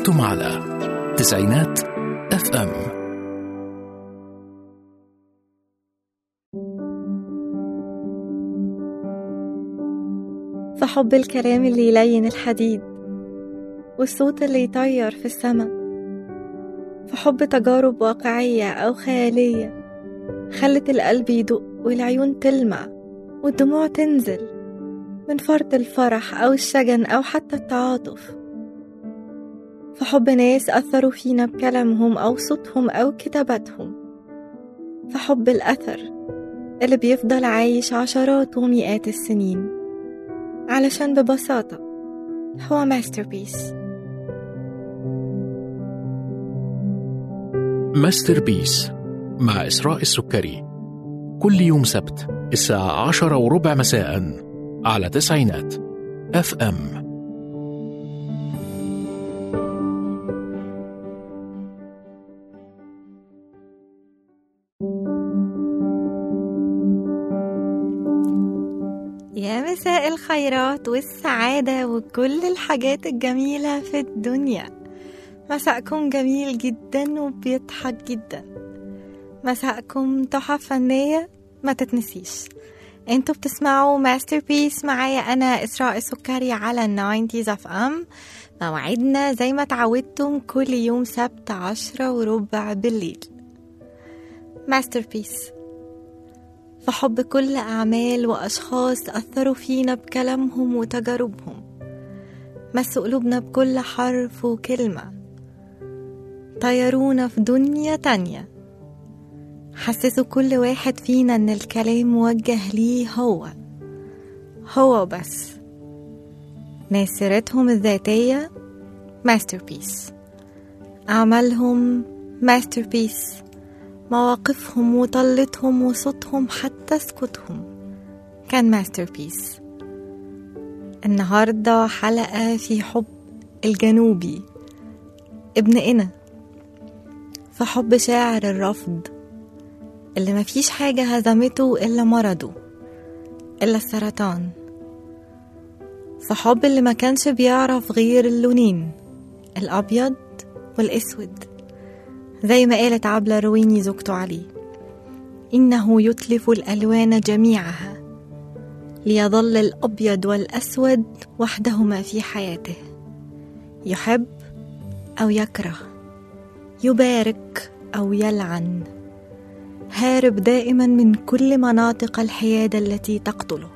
أنتم على تسعينات اف ام فحب الكلام اللي يلين الحديد والصوت اللي يطير في السما فحب تجارب واقعية أو خيالية خلت القلب يدق والعيون تلمع والدموع تنزل من فرط الفرح أو الشجن أو حتى التعاطف فحب ناس أثروا فينا بكلامهم أو صوتهم أو كتاباتهم فحب الأثر اللي بيفضل عايش عشرات ومئات السنين علشان ببساطة هو ماستربيس ماستر بيس مع إسراء السكري كل يوم سبت الساعة عشرة وربع مساء على تسعينات اف ام يا مساء الخيرات والسعادة وكل الحاجات الجميلة في الدنيا مساءكم جميل جدا وبيضحك جدا مساءكم تحف فنية ما تتنسيش انتوا بتسمعوا ماستر بيس معايا انا اسراء السكري على الناينتيز اف ام موعدنا زي ما تعودتم كل يوم سبت عشرة وربع بالليل ماستر بيس فحب كل أعمال وأشخاص أثروا فينا بكلامهم وتجاربهم مسوا قلوبنا بكل حرف وكلمة طيرونا في دنيا تانية حسسوا كل واحد فينا إن الكلام موجه ليه هو هو بس ناس سيرتهم الذاتية ماستر بيس أعمالهم ماستر بيس مواقفهم وطلتهم وصوتهم حتى سكوتهم كان ماستر بيس النهاردة حلقة في حب الجنوبي ابن إنا في حب شاعر الرفض اللي مفيش حاجة هزمته إلا مرضه إلا السرطان في حب اللي ما كانش بيعرف غير اللونين الأبيض والأسود زي ما قالت عبلة رويني زوجته عليه إنه يتلف الألوان جميعها ليظل الأبيض والأسود وحدهما في حياته يحب أو يكره يبارك أو يلعن هارب دائما من كل مناطق الحيادة التي تقتله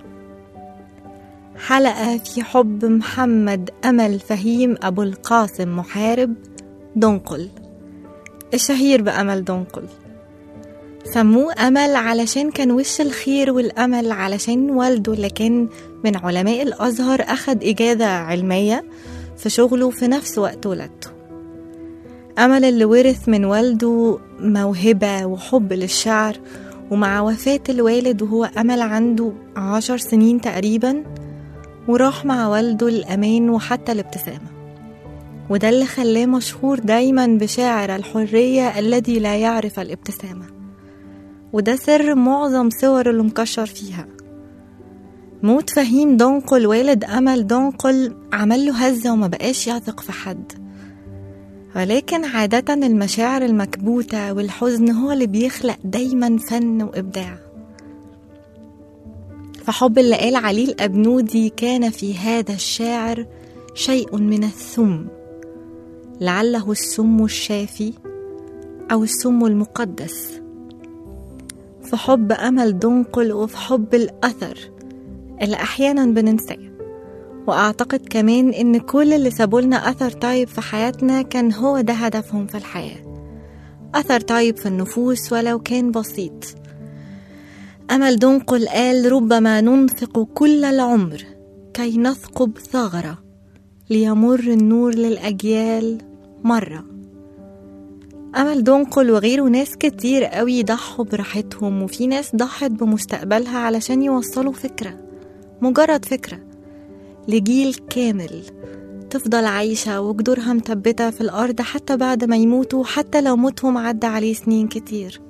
حلقة في حب محمد أمل فهيم أبو القاسم محارب دنقل الشهير بأمل دنقل سموه أمل علشان كان وش الخير والأمل علشان والده اللي كان من علماء الأزهر أخد إجازة علمية في شغله في نفس وقت ولادته أمل اللي ورث من والده موهبة وحب للشعر ومع وفاة الوالد وهو أمل عنده عشر سنين تقريبا وراح مع والده الأمان وحتى الابتسامة وده اللي خلاه مشهور دايما بشاعر الحرية الذي لا يعرف الابتسامة وده سر معظم صور اللي مكشر فيها موت فهيم دنقل والد أمل دنقل عمل له هزة وما بقاش يثق في حد ولكن عادة المشاعر المكبوتة والحزن هو اللي بيخلق دايما فن وإبداع فحب اللي قال عليه الأبنودي كان في هذا الشاعر شيء من الثم لعله السم الشافي أو السم المقدس في حب أمل دنقل وفي حب الأثر اللي أحيانا بننساه وأعتقد كمان إن كل اللي سابولنا أثر طيب في حياتنا كان هو ده هدفهم في الحياة أثر طيب في النفوس ولو كان بسيط أمل دنقل قال ربما ننفق كل العمر كي نثقب ثغرة ليمر النور للأجيال مرة أمل دنقل وغيره ناس كتير قوي ضحوا براحتهم وفي ناس ضحت بمستقبلها علشان يوصلوا فكرة مجرد فكرة لجيل كامل تفضل عايشة وجذورها مثبتة في الأرض حتى بعد ما يموتوا حتى لو موتهم عدى عليه سنين كتير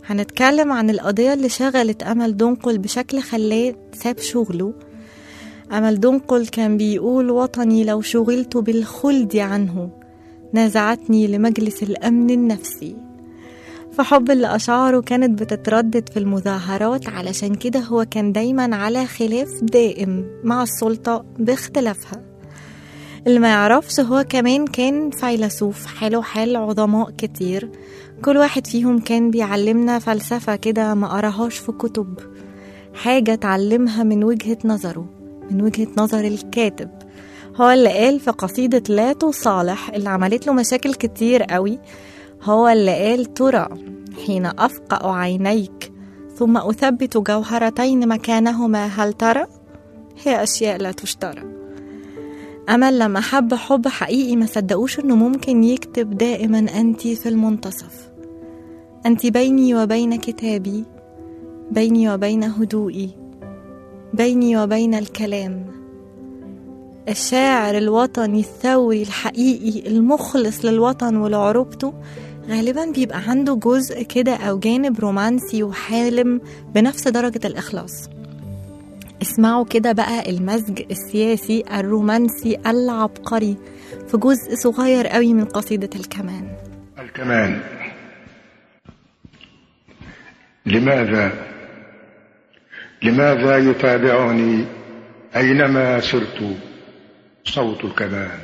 هنتكلم عن القضية اللي شغلت أمل دنقل بشكل خلاه ساب شغله أمل دنقل كان بيقول وطني لو شغلت بالخلد عنه نازعتني لمجلس الأمن النفسي فحب اللي أشعاره كانت بتتردد في المظاهرات علشان كده هو كان دايما على خلاف دائم مع السلطة باختلافها اللي ما يعرفش هو كمان كان فيلسوف حاله حال عظماء كتير كل واحد فيهم كان بيعلمنا فلسفة كده ما قراهاش في كتب حاجة اتعلمها من وجهة نظره من وجهة نظر الكاتب هو اللي قال في قصيدة لاتو صالح اللي عملت له مشاكل كتير قوي هو اللي قال ترى حين أفقأ عينيك ثم أثبت جوهرتين مكانهما هل ترى؟ هي أشياء لا تشترى أمل لما حب حب حقيقي ما صدقوش إنه ممكن يكتب دائما أنت في المنتصف أنت بيني وبين كتابي بيني وبين هدوئي بيني وبين الكلام الشاعر الوطني الثوري الحقيقي المخلص للوطن ولعروبته غالبا بيبقى عنده جزء كده أو جانب رومانسي وحالم بنفس درجة الإخلاص اسمعوا كده بقى المزج السياسي الرومانسي العبقري في جزء صغير قوي من قصيدة الكمان الكمان لماذا لماذا يتابعني أينما سرت صوت الكمان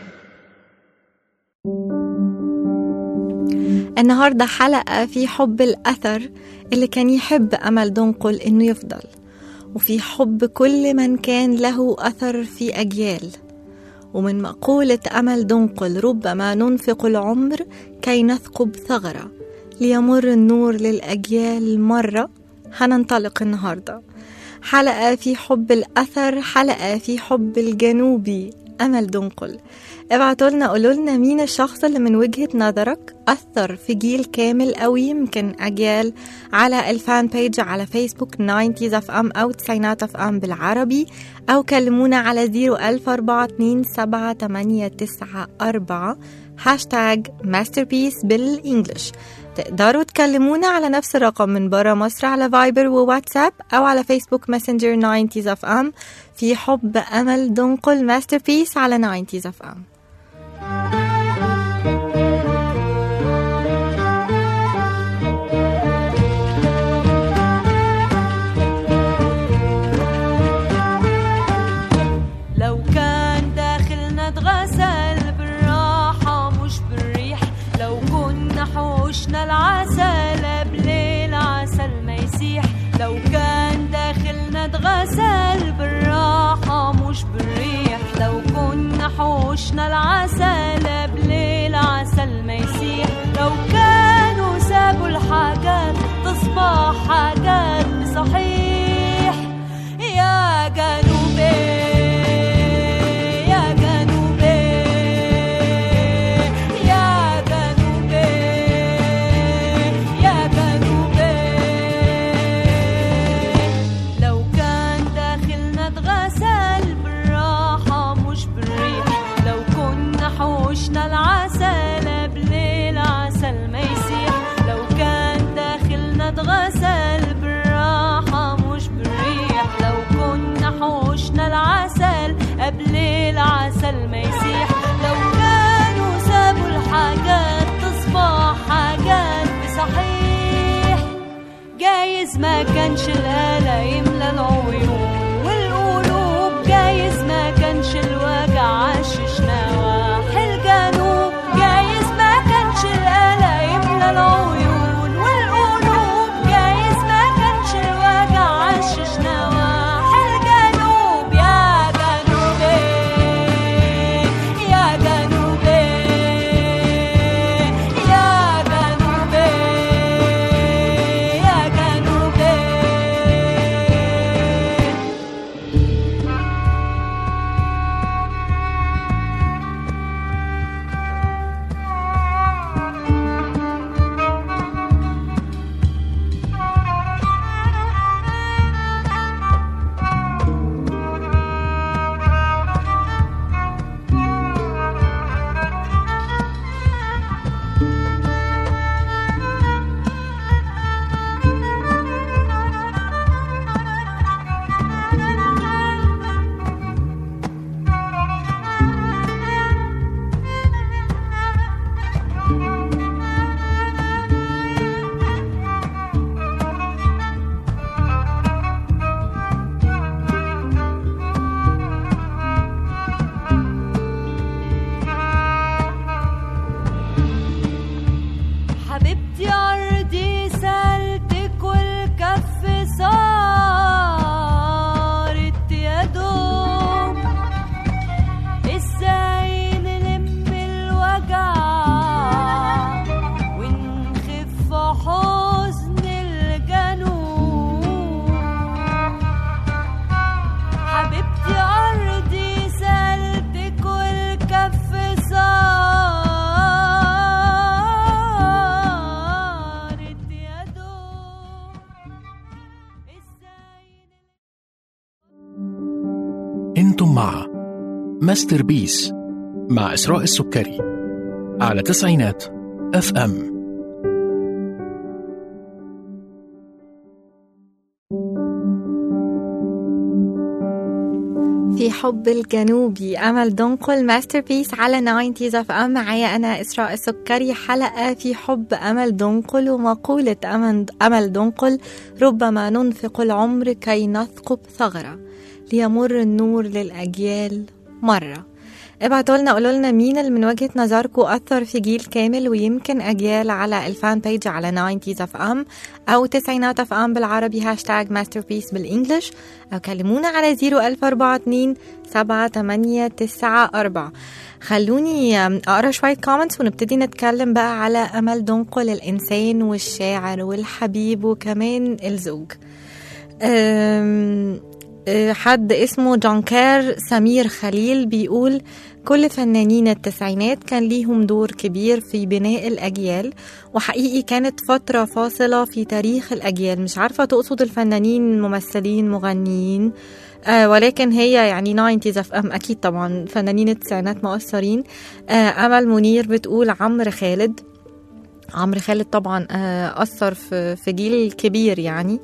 النهاردة حلقة في حب الأثر اللي كان يحب أمل دنقل إنه يفضل وفي حب كل من كان له أثر في أجيال ومن مقولة أمل دنقل ربما ننفق العمر كي نثقب ثغرة ليمر النور للأجيال مرة هننطلق النهاردة حلقة في حب الأثر حلقة في حب الجنوبي أمل دنقل ابعتوا لنا قولوا لنا مين الشخص اللي من وجهة نظرك أثر في جيل كامل أو يمكن أجيال على الفان بيج على فيسبوك 90 اف ام أو تسعينات اف ام بالعربي أو كلمونا على 014278994 هاشتاج ماستربيس بالإنجلش تقدروا تكلمونا على نفس الرقم من برا مصر على فايبر وواتساب أو على فيسبوك ماسنجر 90 اف ام في حب أمل دنقل ماستربيس على 90 اف ام لو كان داخلنا اتغسل بالراحة مش بالريح لو كنا حوشنا العسل قبل العسل ما يسيح لو كان داخلنا اتغسل بالراحة مش بالريح لو كنا حوشنا العسل قبل العسل ما يسيح لو كانوا سابوا الحاجات تصبح حاجات صحيح يا جنوبي يا جنوبي يا جنوبي يا جنوبي لو كان داخلنا اتغسل بالراحة مش بالريح لو كنا حوشنا العسل قبل العسل ما يسيح لو كان داخلنا اتغسل بالراحة مش بالريح لو كنا حوشنا العسل قبل العسل ما يسيح لو كانوا سابوا الحاجات تصبح حاجات بصحيح جايز ما كانش الهلا يملى العيون والقلوب جايز ما كانش الوجع عشش نواحي الجنوب جايز ما كانش الهلا يملى العيون والقلوب جايز ما كانش الوجع عشش نواحي الجنوب يا جنوبي يا جنوبي يا جنوبي يا جنوبي ماستر بيس مع إسراء السكري على تسعينات اف ام في حب الجنوبي أمل دنقل ماستر بيس على 90s اف ام معايا أنا إسراء السكري حلقة في حب أمل دنقل ومقولة أمل, أمل دنقل ربما ننفق العمر كي نثقب ثغرة ليمر النور للأجيال مرة ابعتوا لنا قولوا لنا مين اللي من وجهة نظركم أثر في جيل كامل ويمكن أجيال على الفان بيج على 90s اف ام أو تسعينات اف ام بالعربي هاشتاج ماستر بيس بالإنجلش أو كلمونا على 01042 7894 خلوني أقرأ شوية كومنتس ونبتدي نتكلم بقى على أمل دنقل الإنسان والشاعر والحبيب وكمان الزوج أم حد اسمه جانكار سمير خليل بيقول كل فنانين التسعينات كان ليهم دور كبير في بناء الأجيال وحقيقي كانت فترة فاصلة في تاريخ الأجيال مش عارفة تقصد الفنانين ممثلين مغنيين آه ولكن هي يعني 90s اف ام اكيد طبعا فنانين التسعينات مؤثرين آه امل منير بتقول عمرو خالد عمرو خالد طبعا آه اثر في في جيل كبير يعني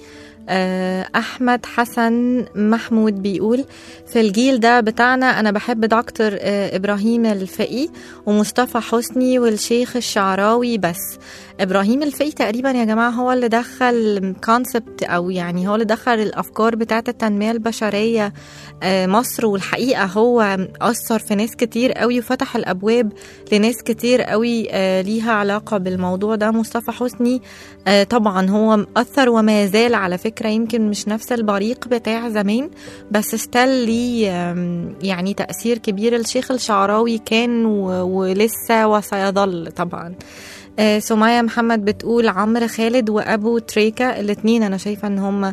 أحمد حسن محمود بيقول في الجيل ده بتاعنا أنا بحب دكتور إبراهيم الفقي ومصطفى حسني والشيخ الشعراوي بس إبراهيم الفقي تقريبا يا جماعة هو اللي دخل كونسبت أو يعني هو اللي دخل الأفكار بتاعة التنمية البشرية مصر والحقيقة هو أثر في ناس كتير قوي وفتح الأبواب لناس كتير قوي ليها علاقة بالموضوع ده مصطفى حسني طبعا هو أثر وما زال على فكرة فكرة يمكن مش نفس البريق بتاع زمان بس ستيل ليه يعني تأثير كبير الشيخ الشعراوي كان ولسه وسيظل طبعا سمية محمد بتقول عمرو خالد وأبو تريكا الاتنين أنا شايفة إن هم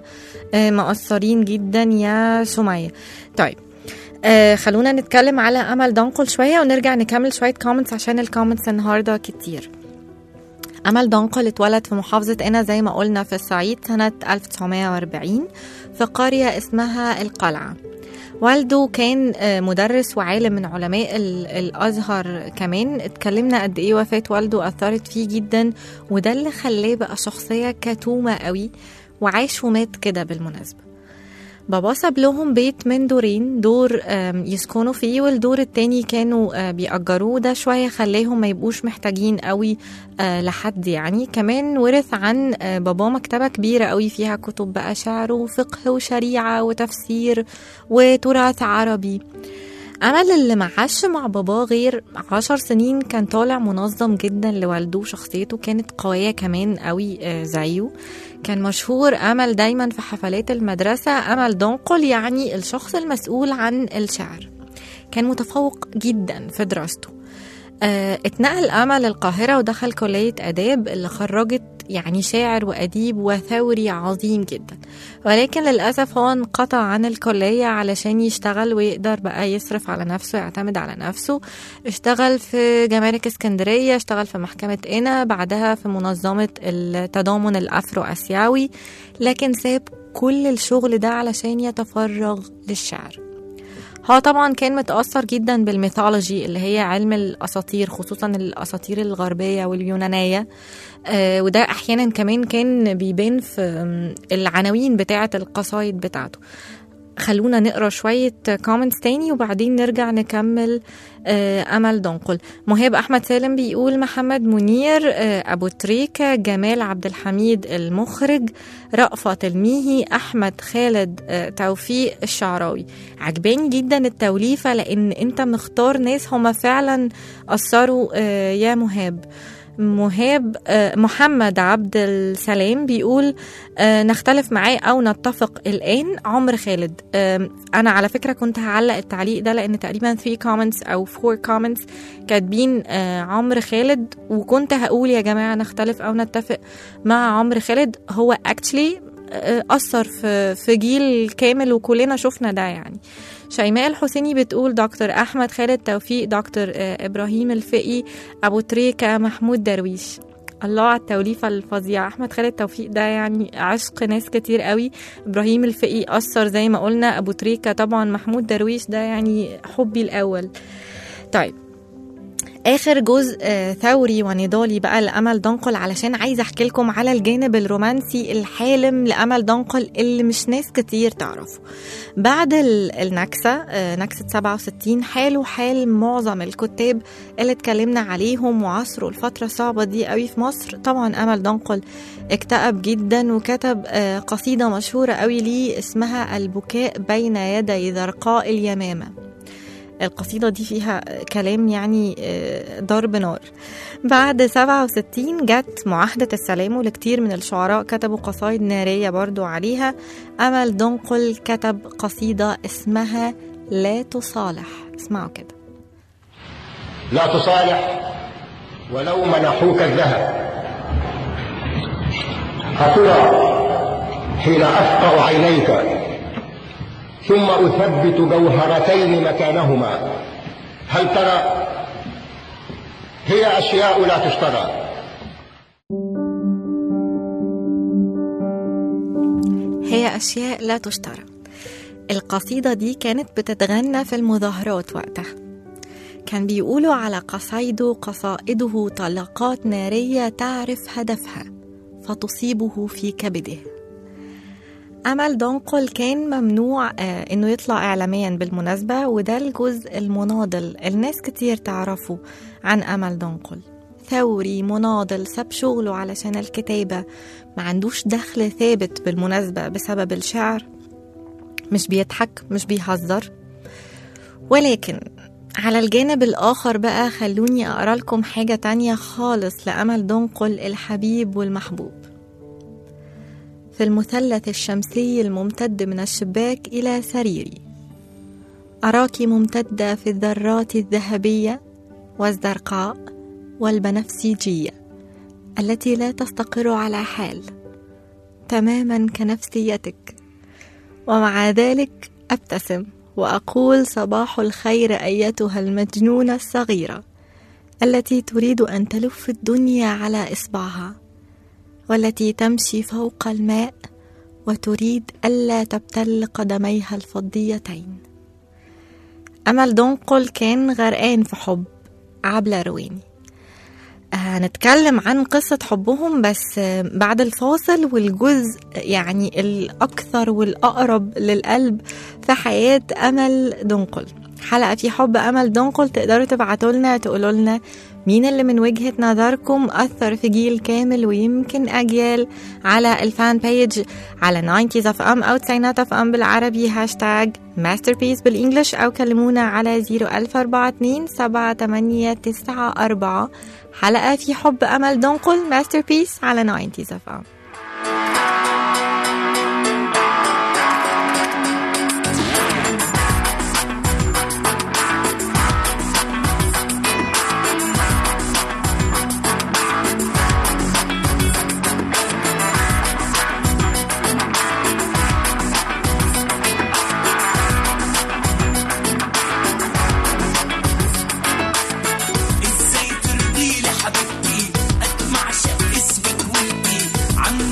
مؤثرين جدا يا سمية طيب آه خلونا نتكلم على أمل دنقل شوية ونرجع نكمل شوية كومنتس عشان الكومنتس النهاردة كتير أمل دنقل اتولد في محافظة قنا زي ما قلنا في الصعيد سنة 1940 في قرية اسمها القلعة والده كان مدرس وعالم من علماء الأزهر كمان اتكلمنا قد إيه وفاة والده أثرت فيه جدا وده اللي خلاه بقى شخصية كتومة قوي وعاش ومات كده بالمناسبة بابا ساب لهم بيت من دورين دور يسكنوا فيه والدور التاني كانوا بيأجروه ده شوية خلاهم ما يبقوش محتاجين قوي لحد يعني كمان ورث عن بابا مكتبة كبيرة قوي فيها كتب بقى شعر وفقه وشريعة وتفسير وتراث عربي أمل اللي معاش مع باباه غير عشر سنين كان طالع منظم جدا لوالده شخصيته كانت قوية كمان قوي زيه كان مشهور أمل دايما في حفلات المدرسة أمل دنقل يعني الشخص المسؤول عن الشعر كان متفوق جدا في دراسته اه اتنقل أمل القاهرة ودخل كلية آداب اللي خرجت يعني شاعر وأديب وثوري عظيم جدا ولكن للأسف هو انقطع عن الكلية علشان يشتغل ويقدر بقى يصرف على نفسه يعتمد على نفسه اشتغل في جمارك اسكندرية اشتغل في محكمة قنا بعدها في منظمة التضامن الأفرو أسيوي لكن ساب كل الشغل ده علشان يتفرغ للشعر هو طبعا كان متأثر جدا بالميثولوجي اللي هي علم الأساطير خصوصا الأساطير الغربية واليونانية آه وده أحيانا كمان كان بيبان في العناوين بتاعة القصايد بتاعته خلونا نقرا شوية كومنتس تاني وبعدين نرجع نكمل آه أمل دنقل مهاب أحمد سالم بيقول محمد منير آه أبو تريكة جمال عبد الحميد المخرج رأفت الميهي أحمد خالد آه توفيق الشعراوي عجباني جدا التوليفة لأن أنت مختار ناس هما فعلا أثروا يا مهاب مهاب محمد عبد السلام بيقول نختلف معاه او نتفق الان عمر خالد انا على فكره كنت هعلق التعليق ده لان تقريبا 3 كومنتس او 4 كومنتس كاتبين عمرو خالد وكنت هقول يا جماعه نختلف او نتفق مع عمرو خالد هو اكشلي اثر في في جيل كامل وكلنا شفنا ده يعني شيماء الحسيني بتقول دكتور احمد خالد توفيق دكتور ابراهيم الفقي ابو تريكه محمود درويش الله على التوليفة الفظيعة أحمد خالد توفيق ده يعني عشق ناس كتير قوي إبراهيم الفقي أثر زي ما قلنا أبو تريكة طبعا محمود درويش ده يعني حبي الأول طيب اخر جزء آه، ثوري ونضالي بقى لامل دنقل علشان عايزه احكي لكم على الجانب الرومانسي الحالم لامل دنقل اللي مش ناس كتير تعرفه بعد ال- النكسه آه، نكسه 67 حاله حال معظم الكتاب اللي اتكلمنا عليهم وعصروا الفتره الصعبه دي قوي في مصر طبعا امل دنقل اكتئب جدا وكتب آه، قصيده مشهوره قوي ليه اسمها البكاء بين يدي زرقاء اليمامه القصيدة دي فيها كلام يعني آه، ضرب نار بعد 67 جت معاهدة السلام ولكتير من الشعراء كتبوا قصايد نارية برضو عليها أمل دنقل كتب قصيدة اسمها لا تصالح اسمعوا كده لا تصالح ولو منحوك الذهب أترى حين أفقع عينيك ثم أثبت جوهرتين مكانهما هل ترى هي أشياء لا تشترى هي أشياء لا تشترى القصيدة دي كانت بتتغنى في المظاهرات وقتها كان بيقولوا على قصيده قصائده طلقات نارية تعرف هدفها فتصيبه في كبده أمل دنقل كان ممنوع آه، إنه يطلع إعلاميا بالمناسبة وده الجزء المناضل الناس كتير تعرفه عن أمل دنقل ثوري مناضل ساب شغله علشان الكتابة ما عندوش دخل ثابت بالمناسبة بسبب الشعر مش بيضحك مش بيهزر ولكن على الجانب الآخر بقى خلوني أقرأ لكم حاجة تانية خالص لأمل دنقل الحبيب والمحبوب في المثلث الشمسي الممتد من الشباك إلى سريري أراك ممتدة في الذرات الذهبية والزرقاء والبنفسجية التي لا تستقر على حال تماما كنفسيتك ومع ذلك أبتسم وأقول صباح الخير أيتها المجنونة الصغيرة التي تريد أن تلف الدنيا على إصبعها والتي تمشي فوق الماء وتريد ألا تبتل قدميها الفضيتين أمل دنقل كان غرقان في حب عبلة رويني هنتكلم عن قصة حبهم بس بعد الفاصل والجزء يعني الأكثر والأقرب للقلب في حياة أمل دنقل حلقة في حب أمل دنقل تقدروا تبعتوا لنا تقولوا لنا مين اللي من وجهة نظركم أثر في جيل كامل ويمكن أجيال على الفان بيج على 90s of أم أو تسعينات of أم بالعربي هاشتاج ماستربيس بالإنجلش أو كلمونا على 00427 7894 حلقة في حب أمل دنقل ماستربيس على 90s of أم ازاي ترضي لي حبيبتي قد ما عشق اسمك وانتي عم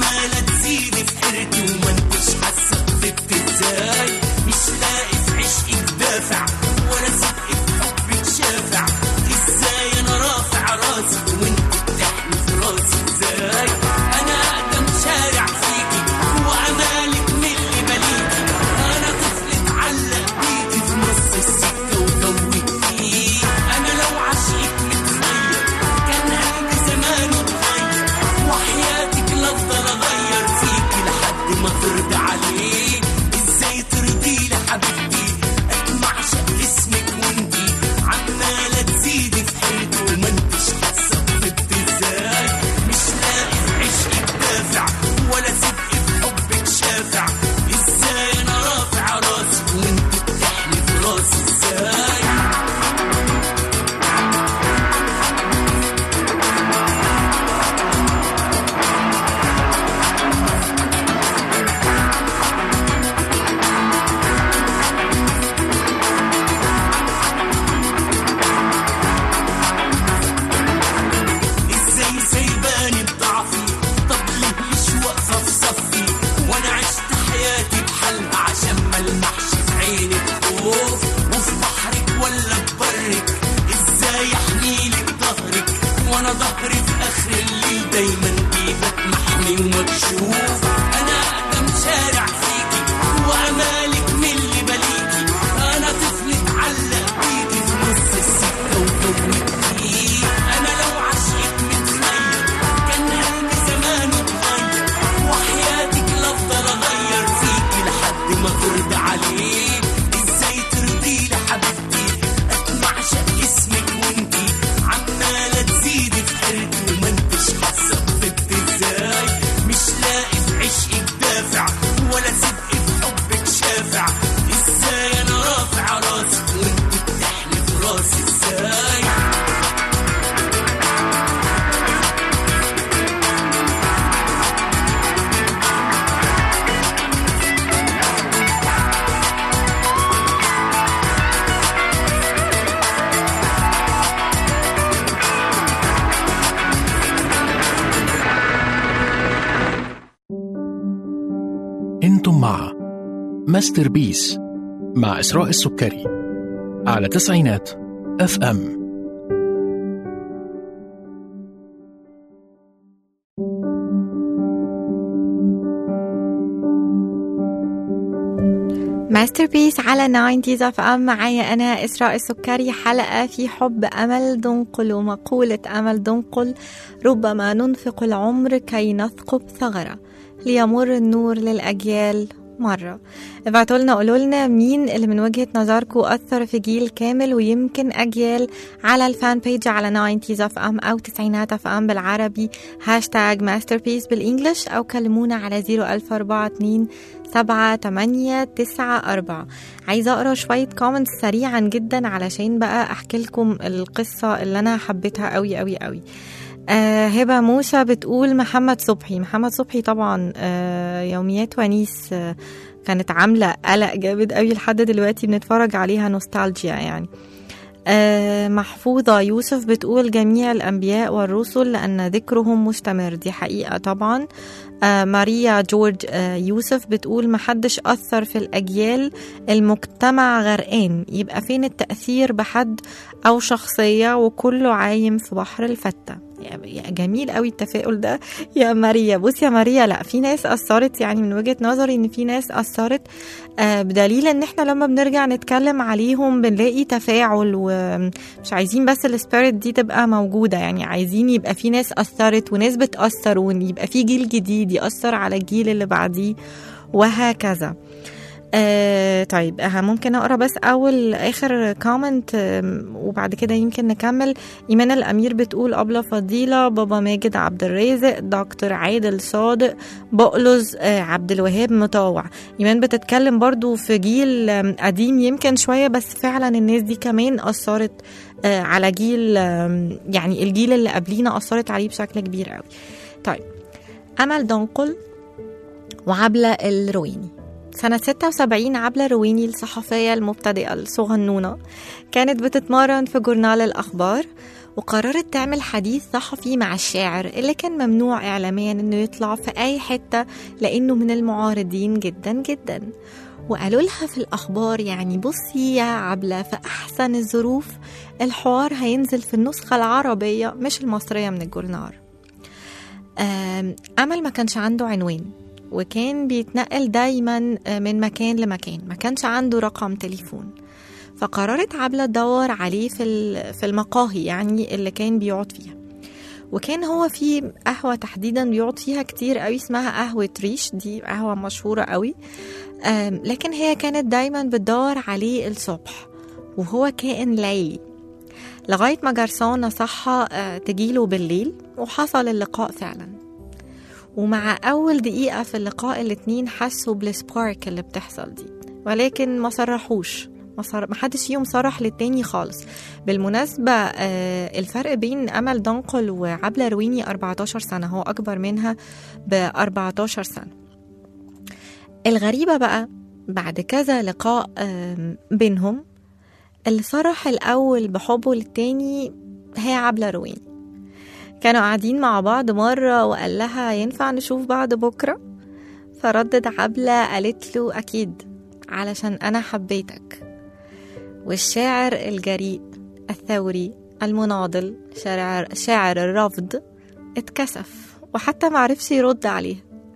وانا ظهري في اخر الليل دايما بيبك محمي ومكشوف انا اقدم شارع فيكي وامالك من اللي بليكي انا طفل اتعلق بيكي في نص السكه وفوتني انا لو عشقك متخيل كان قلبي زمانه اتغير وحياتك لافضل اغير فيكي لحد ما ترضى عليك ازاي ترضي لي حبيبتي اتمعشق اسمك وانتي عماله تزيدي في حيرتي وما انتش حاسه بطيبتي ازاي مش لاقي في عشقك دافع ولا صدق في حبك شافع ازاي انا رافع راسي وانت بتحلف راسي ازاي انتم مع ماستر بيس مع إسراء السكري على تسعينات اف ام ماستر بيس على 90s اف ام معايا انا اسراء السكري حلقه في حب امل دنقل ومقوله امل دنقل ربما ننفق العمر كي نثقب ثغره ليمر النور للاجيال مرة ابعتوا لنا قولوا لنا مين اللي من وجهة نظركم أثر في جيل كامل ويمكن أجيال على الفان بيج على 90s اف ام أو تسعينات اف ام بالعربي هاشتاج ماستر بيس بالإنجلش أو كلمونا على 00442 سبعة تمانية تسعة أربعة عايزة أقرأ شوية كومنتس سريعا جدا علشان بقى أحكي لكم القصة اللي أنا حبيتها قوي قوي قوي آه هبة موسى بتقول محمد صبحي محمد صبحي طبعا آه يوميات ونيس آه كانت عاملة قلق جامد قوي لحد دلوقتي بنتفرج عليها نوستالجيا يعني آه محفوظة يوسف بتقول جميع الأنبياء والرسل لأن ذكرهم مستمر دي حقيقة طبعا آه ماريا جورج آه يوسف بتقول محدش أثر في الأجيال المجتمع غرقان يبقى فين التأثير بحد أو شخصية وكله عايم في بحر الفتة يا جميل قوي التفاؤل ده يا ماريا بص يا ماريا لا في ناس اثرت يعني من وجهه نظري ان في ناس اثرت آه بدليل ان احنا لما بنرجع نتكلم عليهم بنلاقي تفاعل ومش عايزين بس السبيريت دي تبقى موجوده يعني عايزين يبقى في ناس اثرت وناس بتاثر ويبقى في جيل جديد ياثر على الجيل اللي بعديه وهكذا آه طيب آه ممكن اقرا بس اول اخر كومنت آه وبعد كده يمكن نكمل ايمان الامير بتقول ابله فضيله بابا ماجد عبد الرازق دكتور عادل صادق بقلز آه عبد الوهاب مطاوع ايمان بتتكلم برضو في جيل آه قديم يمكن شويه بس فعلا الناس دي كمان اثرت آه على جيل آه يعني الجيل اللي قبلينا اثرت عليه بشكل كبير قوي طيب امل دنقل وعبله الرويني سنة 76 عبلة رويني الصحفية المبتدئة الصغنونة كانت بتتمرن في جورنال الأخبار وقررت تعمل حديث صحفي مع الشاعر اللي كان ممنوع إعلاميا إنه يطلع في أي حتة لأنه من المعارضين جدا جدا وقالوا لها في الأخبار يعني بصي يا عبلة في أحسن الظروف الحوار هينزل في النسخة العربية مش المصرية من الجورنال أمل ما كانش عنده عنوان وكان بيتنقل دايما من مكان لمكان ما كانش عنده رقم تليفون فقررت عبلة تدور عليه في في المقاهي يعني اللي كان بيقعد فيها وكان هو في قهوة تحديدا بيقعد فيها كتير قوي اسمها قهوة ريش دي قهوة مشهورة قوي لكن هي كانت دايما بتدور عليه الصبح وهو كائن ليلي لغاية ما جرسون نصحها تجيله بالليل وحصل اللقاء فعلا ومع أول دقيقة في اللقاء الاتنين حسوا بالسبارك اللي بتحصل دي ولكن ما صرحوش ما حدش فيهم صرح للتاني خالص بالمناسبة الفرق بين أمل دنقل وعبلة رويني 14 سنة هو أكبر منها ب 14 سنة الغريبة بقى بعد كذا لقاء بينهم اللي صرح الأول بحبه للتاني هي عبلة رويني كانوا قاعدين مع بعض مرة وقال لها ينفع نشوف بعض بكرة فردت عبلة قالت له أكيد علشان أنا حبيتك والشاعر الجريء الثوري المناضل شاعر, شاعر الرفض اتكسف وحتى معرفش يرد عليها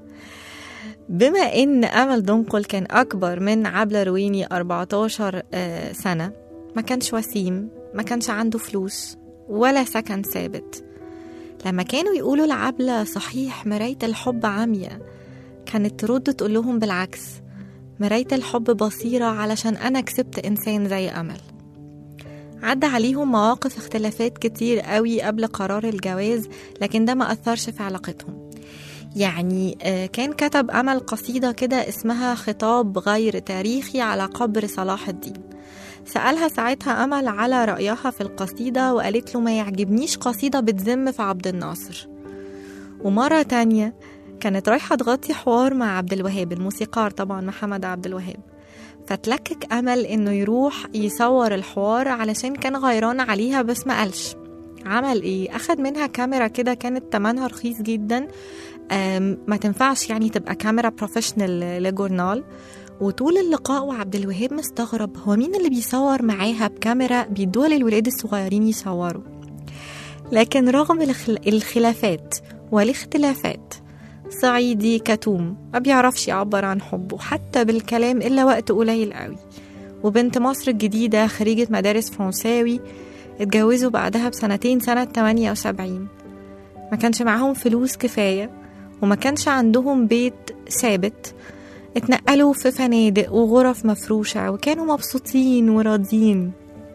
بما ان امل دنقل كان اكبر من عبلة رويني 14 آه، سنة ما كانش وسيم ما كانش عنده فلوس ولا سكن ثابت لما كانوا يقولوا لعبلة صحيح مراية الحب عامية كانت ترد تقول لهم بالعكس مراية الحب بصيرة علشان أنا كسبت إنسان زي أمل عدى عليهم مواقف اختلافات كتير قوي قبل قرار الجواز لكن ده ما أثرش في علاقتهم يعني آه، كان كتب أمل قصيدة كده اسمها خطاب غير تاريخي على قبر صلاح الدين سألها ساعتها أمل على رأيها في القصيدة وقالت له ما يعجبنيش قصيدة بتذم في عبد الناصر ومرة تانية كانت رايحة تغطي حوار مع عبد الوهاب الموسيقار طبعا محمد عبد الوهاب فتلكك أمل إنه يروح يصور الحوار علشان كان غيران عليها بس ما قالش عمل إيه؟ أخد منها كاميرا كده كانت تمنها رخيص جدا أم، ما تنفعش يعني تبقى كاميرا بروفيشنال لجورنال وطول اللقاء وعبد الوهاب مستغرب هو مين اللي بيصور معاها بكاميرا بيدوها للولاد الصغيرين يصوروا لكن رغم الخل- الخلافات والاختلافات صعيدي كتوم ما بيعرفش يعبر عن حبه حتى بالكلام إلا وقت قليل قوي وبنت مصر الجديدة خريجة مدارس فرنساوي اتجوزوا بعدها بسنتين سنة 78 ما كانش معاهم فلوس كفاية وما كانش عندهم بيت ثابت اتنقلوا في فنادق وغرف مفروشة وكانوا مبسوطين وراضيين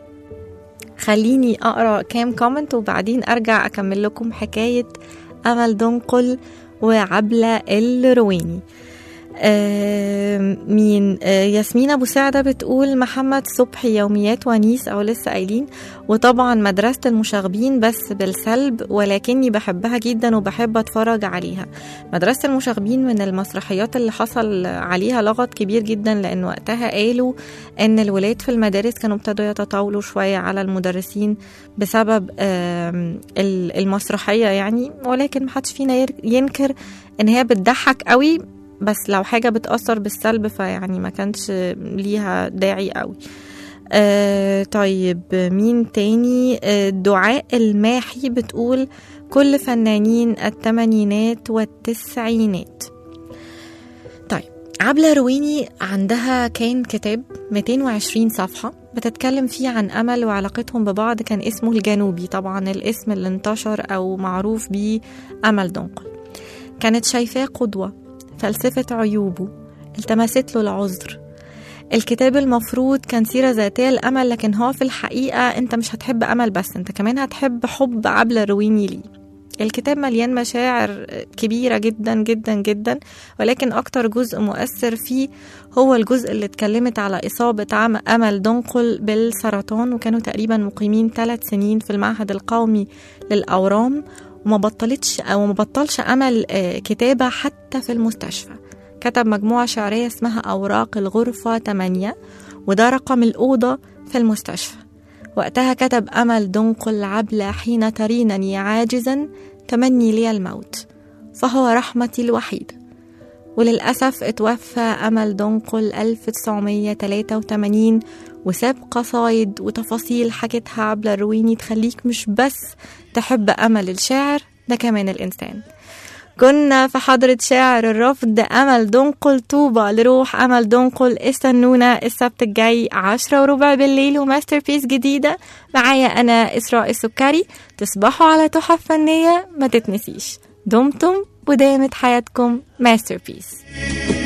خليني أقرأ كام كومنت وبعدين أرجع أكمل لكم حكاية أمل دنقل وعبلة الرويني آه مين آه ياسمين ابو سعده بتقول محمد صبحي يوميات ونيس او لسه قايلين وطبعا مدرسه المشاغبين بس بالسلب ولكني بحبها جدا وبحب اتفرج عليها مدرسه المشاغبين من المسرحيات اللي حصل عليها لغط كبير جدا لان وقتها قالوا ان الولاد في المدارس كانوا ابتدوا يتطاولوا شويه على المدرسين بسبب آم، ال- المسرحيه يعني ولكن محدش فينا ير- ينكر ان هي بتضحك قوي بس لو حاجة بتأثر بالسلب فيعني ما كانش ليها داعي قوي آه طيب مين تاني آه دعاء الماحي بتقول كل فنانين الثمانينات والتسعينات طيب عبلة رويني عندها كان كتاب 220 صفحة بتتكلم فيه عن أمل وعلاقتهم ببعض كان اسمه الجنوبي طبعا الاسم اللي انتشر أو معروف بيه أمل دنقل كانت شايفاه قدوة فلسفة عيوبه التمست له العذر الكتاب المفروض كان سيرة ذاتية لأمل لكن هو في الحقيقة أنت مش هتحب أمل بس أنت كمان هتحب حب عبلة الرويني ليه الكتاب مليان مشاعر كبيرة جدا جدا جدا ولكن أكتر جزء مؤثر فيه هو الجزء اللي اتكلمت على إصابة عم أمل دنقل بالسرطان وكانوا تقريبا مقيمين ثلاث سنين في المعهد القومي للأورام وما بطلتش أو ما بطلش أمل آه، كتابة حتى في المستشفى كتب مجموعة شعرية اسمها أوراق الغرفة 8 وده رقم الأوضة في المستشفى وقتها كتب أمل دنقل عبلة حين ترينني عاجزا تمني لي الموت فهو رحمتي الوحيدة وللأسف اتوفى أمل دنقل 1983 وساب قصايد وتفاصيل حكتها عبلة الرويني تخليك مش بس تحب أمل الشاعر ده كمان الإنسان كنا في حضرة شاعر الرفض أمل دنقل طوبة لروح أمل دنقل استنونا السبت الجاي عشرة وربع بالليل وماستر بيس جديدة معايا أنا إسراء السكري تصبحوا على تحف فنية ما تتنسيش دمتم ودامت حياتكم ماستر بيس